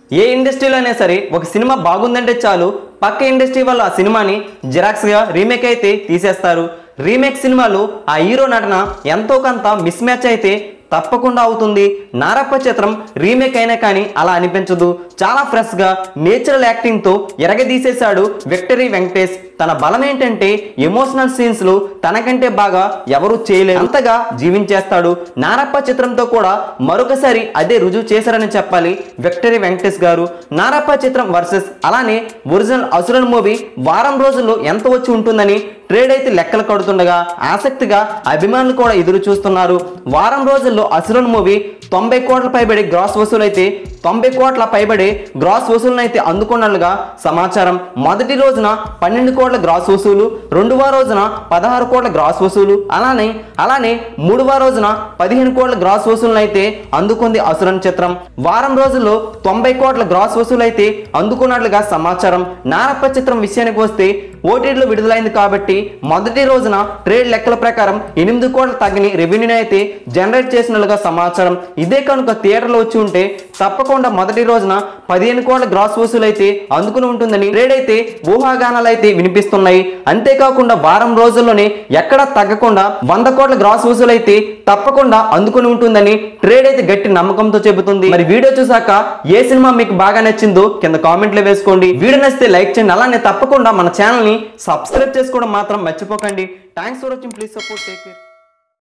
ఏ ఇండస్ట్రీలో అయినా సరే ఒక సినిమా బాగుందంటే చాలు పక్క ఇండస్ట్రీ వాళ్ళు ఆ సినిమాని జిరాక్స్గా రీమేక్ అయితే తీసేస్తారు రీమేక్ సినిమాలు ఆ హీరో నటన ఎంతో కొంత మిస్ మ్యాచ్ అయితే తప్పకుండా అవుతుంది నారప్ప చిత్రం రీమేక్ అయినా కానీ అలా అనిపించదు చాలా ఫ్రెష్గా నేచురల్ యాక్టింగ్తో ఎరగదీసేశాడు విక్టరీ వెంకటేష్ తన బలం ఏంటంటే ఎమోషనల్ సీన్స్లు తనకంటే బాగా ఎవరు చేయలేరు అంతగా జీవించేస్తాడు నారప్ప చిత్రంతో కూడా మరొకసారి అదే రుజువు చేశారని చెప్పాలి విక్టరీ వెంకటేష్ గారు నారప్ప చిత్రం వర్సెస్ అలానే ఒరిజినల్ అసురన్ మూవీ వారం రోజుల్లో ఎంత వచ్చి ఉంటుందని ట్రేడ్ అయితే లెక్కలు కడుతుండగా ఆసక్తిగా అభిమానులు కూడా ఎదురు చూస్తున్నారు వారం రోజుల్లో అసురన్ మూవీ తొంభై కోట్ల పైబడి గ్రాస్ వసూలు అయితే తొంభై కోట్ల పైబడి గ్రాస్ వసూలను అయితే అందుకున్నట్లుగా సమాచారం మొదటి రోజున పన్నెండు కోట్ల గ్రాస్ వసూలు రెండవ రోజున పదహారు కోట్ల గ్రాస్ వసూలు అలానే అలానే మూడవ రోజున పదిహేను కోట్ల గ్రాస్ వసూలను అయితే అందుకుంది అసురన్ చిత్రం వారం రోజుల్లో తొంభై కోట్ల గ్రాస్ వసూలు అయితే అందుకున్నట్లుగా సమాచారం నారప్ప చిత్రం విషయానికి వస్తే ఓటీటీలో విడుదలైంది కాబట్టి మొదటి రోజున ట్రేడ్ లెక్కల ప్రకారం ఎనిమిది కోట్ల తగ్గని రెవెన్యూని అయితే జనరేట్ చేసినట్లుగా సమాచారం ఇదే కనుక థియేటర్లో వచ్చి ఉంటే తప్పకుండా మొదటి రోజున పదిహేను కోట్ల గ్రాస్ వసూలు అయితే అందుకుని ఉంటుందని ట్రేడ్ అయితే ఊహాగానాలు అయితే వినిపిస్తున్నాయి అంతేకాకుండా వారం రోజుల్లోనే ఎక్కడా తగ్గకుండా వంద కోట్ల గ్రాస్ వసూలు అయితే తప్పకుండా అందుకుని ఉంటుందని ట్రేడ్ అయితే గట్టి నమ్మకంతో చెబుతుంది మరి వీడియో చూసాక ఏ సినిమా మీకు బాగా నచ్చిందో కింద కామెంట్లో వేసుకోండి వీడియో నచ్చితే లైక్ చేయండి అలానే తప్పకుండా మన ఛానల్ని సబ్స్క్రైబ్ చేసుకోవడం మాత్రం మర్చిపోకండి thanks for watching please support take care